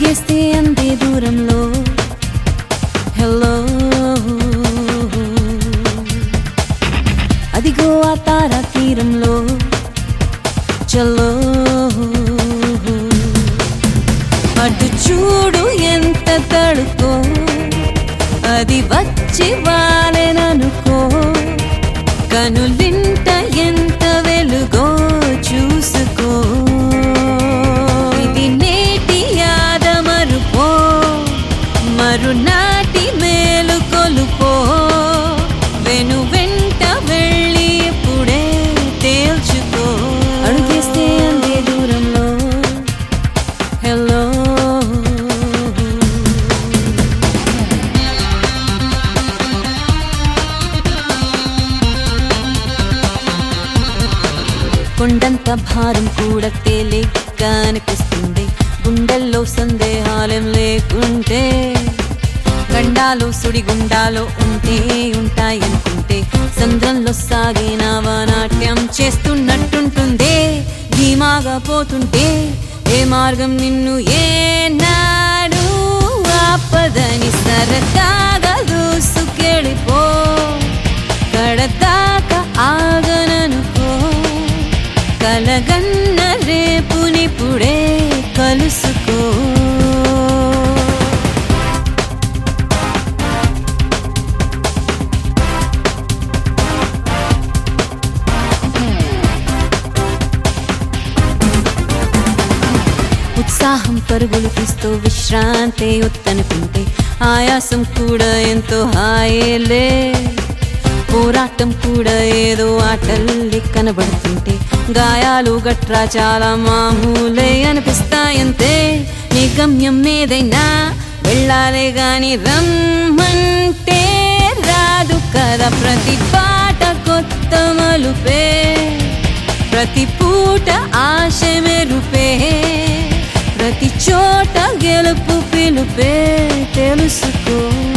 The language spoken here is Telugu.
అడుగేస్తే అంతే దూరంలో హలో అదిగో ఆ తారా తీరంలో చలో అటు చూడు ఎంత తడుకో అది వచ్చి వాలెననుకో కనులింట ఎంత వెలుగో చూసుకో ఇది నేటి యాద మరుపో మరునాటి మేలు కొలుపో వెను వెంట వెళ్ళి ఇప్పుడే తేల్చుకో అడుగేస్తే అందే దూరంలో హలో కొండంత భారం కూడా తేలిగ్గా అనిపిస్తుంది గుండెల్లో సందేహాలేం లేకుంటే గండాలు సుడిగుండాలు ఉంటే ఉంటాయనుకుంటే సంద్రంలో సాగే నాట్యం చేస్తున్నట్టుంటుందే ధీమాగా పోతుంటే ఏ మార్గం నిన్ను ఏనాడు ఆపదని సరదాగా దూసుకెళ్ళిపో కడదాకా ఆగననుకో కలగన్న రేపునిప్పుడే కలుసుకో ఉత్సాహం పరుగులు తీస్తూ విశ్రాంతి ఉత్తనుకుంటే ఆయాసం కూడా ఎంతో హాయేలే పోరాటం కూడా ఏదో ఆటల్లి కనబడుతుంటే గాయాలు గట్రా చాలా మామూలే అనిపిస్తాయంతే నీ గమ్యం ఏదైనా వెళ్ళాలే గాని రమ్మంటే రాదు కదా ప్రతి పాట కొత్త మలుపే ప్రతి పూట ఆశ మెరుపే ప్రతి చోట గెలుపు పిలుపే తెలుసుకో